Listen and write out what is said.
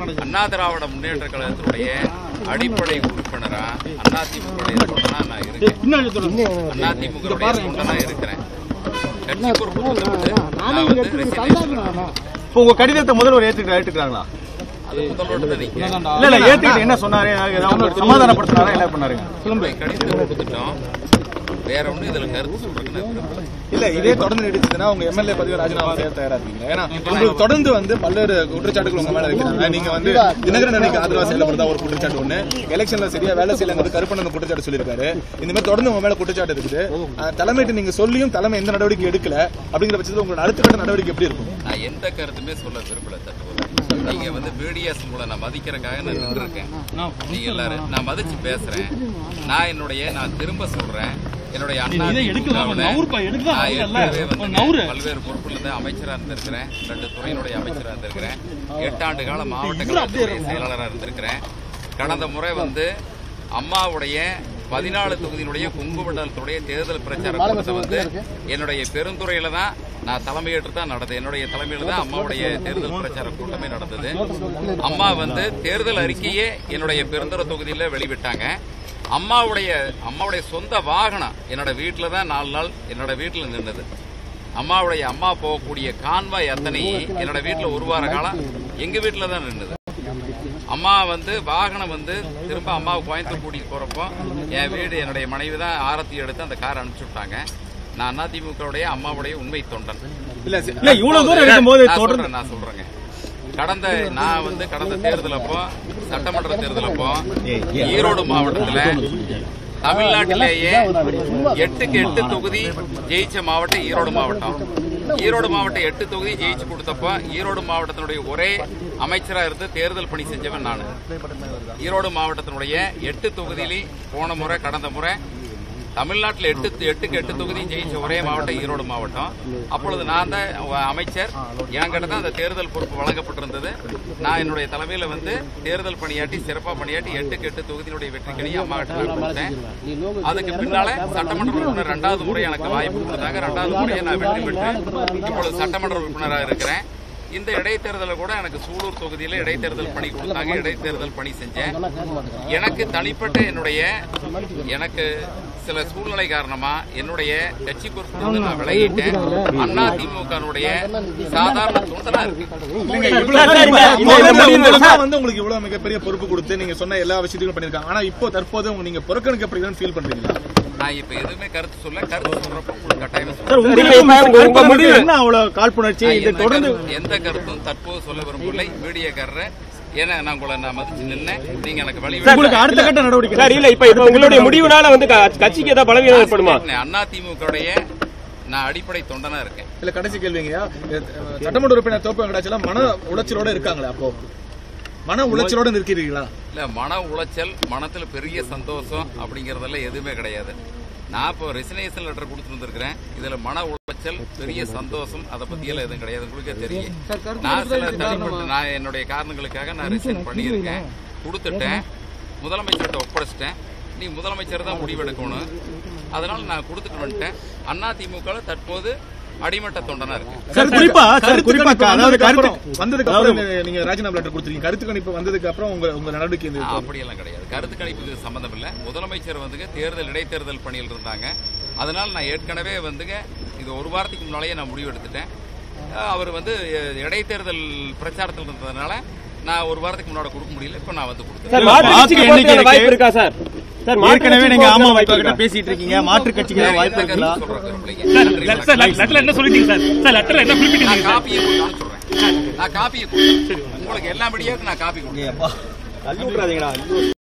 அண்ணா திராவிட முன்னேற்ற கழகத்தினுடைய அடிப்படை உறுப்பினரா அதிமுக தொண்டனா நான் இருக்கேன் அதிமுக தொண்டனா இருக்கிறேன் கட்சி பொறுப்பு வந்து நான் வந்து resignation இப்போ உங்க கடிதத்தை முதல்வர் ஏத்துக்கிட்டு ஏத்துக்கிறாங்களா அது முதல்வர்கிட்ட நீங்க இல்ல இல்ல ஏத்துக்கிட்டு என்ன சொன்னாரு ஏதாவது சமாதானப்படுத்தினாரா என்ன பண்ணாருங்க கடிதத்தை கொடுத்துட்டோம் வேற ஒண்ணும் இதுல கருத்து சொல்றதுக்கு நான் விரும்பல இல்ல இதே தொடர்ந்து நீடிச்சதுன்னா உங்க எம்எல்ஏ பதவி ராஜினாமா செய்ய தயாரா இருக்கீங்க ஏன்னா உங்களுக்கு தொடர்ந்து வந்து பல்வேறு குற்றச்சாட்டுகள் உங்க மேல வைக்கிறாங்க நீங்க வந்து தினகரன் அன்னைக்கு ஆதரவா செயல்படுறதா ஒரு குற்றச்சாட்டு ஒண்ணு எலெக்ஷன்ல சரியா வேலை செய்யலங்கிறது கருப்பண்ணன் குற்றச்சாட்டு சொல்லியிருக்காரு இந்த மாதிரி தொடர்ந்து உங்க மேல குற்றச்சாட்டு இருக்குது அஹ், தலைமையிட்ட நீங்க சொல்லியும் தலைமை எந்த நடவடிக்கை எடுக்கல அப்படிங்கிற பட்சத்தில் உங்களோட அடுத்த கட்ட நடவடிக்கை எப்படி இருக்கும் நான் எந்த கருத்துமே சொல்ல விரும்பல தட்டுவது நீங்க வந்து மீடியாஸ் மூலம் நான் மதிக்கிறதுக்காக நான் நின்றுருக்கேன் நீங்க எல்லாரும் நான் மதிச்சு பேசுறேன் நான் என்னுடைய நான் திரும்ப சொல்றேன் என்னுடைய அண்ணா திமுகவுல நான் ஏற்கனவே வந்து பல்வேறு பொறுப்புல இருந்து அமைச்சரா இருந்திருக்கிறேன் ரெண்டு துறையினுடைய அமைச்சரா இருந்திருக்கிறேன் எட்டாண்டு கால மாவட்ட கழகத்துடைய செயலாளராக இருந்திருக்கிறேன் கடந்த முறை வந்து அம்மாவுடைய பதினாலு தொகுதியினுடைய கொங்கு மண்டலத்துடைய தேர்தல் பிரச்சார கூட்டத்தை வந்து என்னுடைய பெருந்துறையில தான் நான் தலைமையேற்று தான் நடந்தது என்னுடைய தலைமையில தான் அம்மாவுடைய தேர்தல் பிரச்சார கூட்டமே நடந்தது அம்மா வந்து தேர்தல் அறிக்கையே என்னுடைய பெருந்துறை தொகுதியில வெளிவிட்டாங்க அம்மாவுடைய அம்மாவுடைய சொந்த வாகனம் என்னோட வீட்டில் தான் நாலு நாள் என்னோட வீட்டில் நின்றுது அம்மாவுடைய அம்மா போகக்கூடிய கான்வாய் அத்தனை என்னோட வீட்டில் ஒரு வார காலம் எங்க வீட்டில் தான் நின்றுது அம்மா வந்து வாகனம் வந்து திரும்ப அம்மாவை கோயம்புத்தூர் கூட்டிட்டு போறப்போ என் வீடு என்னுடைய மனைவி தான் ஆரத்தி எடுத்து அந்த கார் அனுப்பிச்சு விட்டாங்க நான் அதிமுகவுடைய அம்மாவுடைய உண்மை தொண்டன் இல்ல இல்ல இவ்வளவு தூரம் இருக்கும்போது நான் தொடர்ந்து சொல்றேன், நான் சொல்றேங்க கடந்த நான் வந்து கடந்த தேர்தல் அப்போ சட்டமன்ற தேர்தல் அப்போ ஈரோடு மாவட்டத்துல தமிழ்நாட்டிலேயே எட்டுக்கு எட்டு தொகுதி ஜெயிச்ச மாவட்டம் ஈரோடு மாவட்டம் ஈரோடு மாவட்டம் எட்டு தொகுதி ஜெயிச்சு கொடுத்தப்ப ஈரோடு மாவட்டத்தினுடைய ஒரே அமைச்சரா இருந்து தேர்தல் பணி செஞ்சவன் நான் ஈரோடு மாவட்டத்தினுடைய எட்டு தொகுதியிலையும் போன முறை கடந்த முறை தமிழ்நாட்டில் எட்டு எட்டுக்கு எட்டு தொகுதி ஜெயிச்ச ஒரே மாவட்டம் ஈரோடு மாவட்டம் அப்பொழுது நான் தான் அமைச்சர் என்கிட்ட தான் அந்த தேர்தல் பொறுப்பு வழங்கப்பட்டிருந்தது நான் என்னுடைய தலைமையில வந்து தேர்தல் பணியாற்றி சிறப்பா பணியாற்றி எட்டுக்கு எட்டு தொகுதியினுடைய வெற்றிக்கணியை அம்மா கிட்ட நான் கொடுத்தேன் அதுக்கு பின்னால சட்டமன்ற உறுப்பினர் ரெண்டாவது முறை எனக்கு வாய்ப்பு கொடுத்தாங்க ரெண்டாவது முறையை நான் வெற்றி பெற்று இப்பொழுது சட்டமன்ற உறுப்பினராக இருக்கிறேன் இந்த இடைத்தேர்தலில் கூட எனக்கு சூலூர் தொகுதியில இடைத்தேர்தல் பணி கொடுத்தாங்க இடைத்தேர்தல் பணி செஞ்சேன் எனக்கு தனிப்பட்ட என்னுடைய எனக்கு சில சூழ்நிலை காரணமா என்னுடைய கட்சி பொறுப்பு நான் விலகிட்டேன் அண்ணா திமுகனுடைய சாதாரண தொண்டனா இருக்கு இவங்க வந்து உங்களுக்கு இவ்வளவு மிகப்பெரிய பொறுப்பு கொடுத்து நீங்க சொன்ன எல்லா விஷயத்தையும் பண்ணிருக்காங்க ஆனா இப்போ தற்போது உங்க நீங்க புறக்கணிக்கப்படுகிறதுன்னு ஃபீல் பண்றீங்களா நான் இப்ப எதுவுமே கருத்து சொல்ல கருத்து சொல்றப்ப உங்களுக்கு கட்டாயம் சார் சொல்றேன். உங்களுக்கு உங்க முடிவு என்ன அவ்வளவு காழ்ப்புணர்ச்சி நான் இது எந்த தொடர்ந்து கருத்து- எந்த கருத்தும் தற்போது சொல்ல விரும்பவில்லை மீடியாக்காரர் ஏன்னா நான் உங்களை நான் மதிச்சு நின்னேன் நீங்க எனக்கு வழி உங்களுக்கு அடுத்த கட்ட நடவடிக்கை சார் இல்ல இப்ப இப்ப உங்களுடைய முடிவுனால வந்து க- கட்சிக்கு ஏதாவது பலவீனம் ஏற்படுமா அண்ணா திமுகவுடைய நான் அடிப்படை தொண்டனா இருக்கேன் இல்ல கடைசி கேள்விங்கய்யா அஹ் சட்டமன்ற உறுப்பினர் தோப்பு வெங்கடாச்சலம் மன உளைச்சலோட இருக்காங்களே அப்போ மன உளைச்சலோட நிற்கிறீங்களா இல்ல மன உளைச்சல் மனத்துல பெரிய சந்தோஷம் அப்படிங்கறதெல்லாம் எதுவுமே கிடையாது நான் இப்போ ரெசினேஷன் லெட்டர் கொடுத்துருந்துருக்கிறேன் இதுல மன உளைச்சல் பெரிய சந்தோஷம் அதை பத்தி எல்லாம் எதுவும் கிடையாது உங்களுக்கே தெரியும் நான் சில தனிப்பட்ட நான் என்னுடைய காரணங்களுக்காக நான் ரிசைன் பண்ணியிருக்கேன் கொடுத்துட்டேன் முதலமைச்சர்கிட்ட ஒப்படைச்சிட்டேன் நீ முதலமைச்சர் தான் முடிவெடுக்கணும் அதனால நான் கொடுத்துட்டு வந்துட்டேன் அண்ணா திமுக தற்போது அடிமட்ட தொண்டனா இருக்கு சார் குறிப்பா சார் குறிப்பா அதாவது கருத்து வந்ததுக்கு அப்புறம் நீங்க ராஜினாமா லெட்டர் கொடுத்துருக்கீங்க கருத்து கணிப்பு வந்ததுக்கு அப்புறம் உங்க உங்க நடவடிக்கை இந்த- அப்படியெல்லாம் கிடையாது கருத்து கணிப்புக்கு சம்பந்தம் இல்லை முதலமைச்சர் வந்துங்க தேர்தல் இடைத்தேர்தல் பணியில் இருந்தாங்க அதனால நான் ஏற்கனவே வந்துங்க இது ஒரு வாரத்துக்கு முன்னாலேயே நான் முடிவு எடுத்துட்டேன் அஹ் அவர் வந்து அஹ், இடைத்தேர்தல் பிரச்சாரத்தில் இருந்ததுனால நான் ஒரு வாரத்துக்கு முன்னாடி கொடுக்க முடியல இப்போ நான் வந்து கொடுத்தேன் சார் மாற்று வாக்கு கட்சிக்கு எண்ணிக்கை போறதுக்கான வாய்ப்பு இருக்கு. இருக்கா சார் சார் மாற்று ஏற்கனவே கட்சிக்கு நீங்க போறதுக்கான ஆமா வாய்ப்பு கிட்ட இருக்கா? பேசிட்டு இருக்கீங்க மாற்று கட்சிக்கு ஏதாவது வாய்ப்பு எந்த இருக்குங்களா கருத்து சொல்றது விரும்பலைங்க. நன்றி, வணக்கம். லெட்டர்ல என்ன சொல்லிட்டீங்க சார் சார் லெட்டர்ல என்ன குறிப்பிட்டீங்க நான் காப்பியை கொடுத்தாலும் சொல்றேன் நான் காப்பியை கொடுத்தேன் உங்களுக்கு எல்லா மீடியாவுக்கும் நான் காப்பி கொடுத்தேன் தள்ளி விட்றாதீங்கடா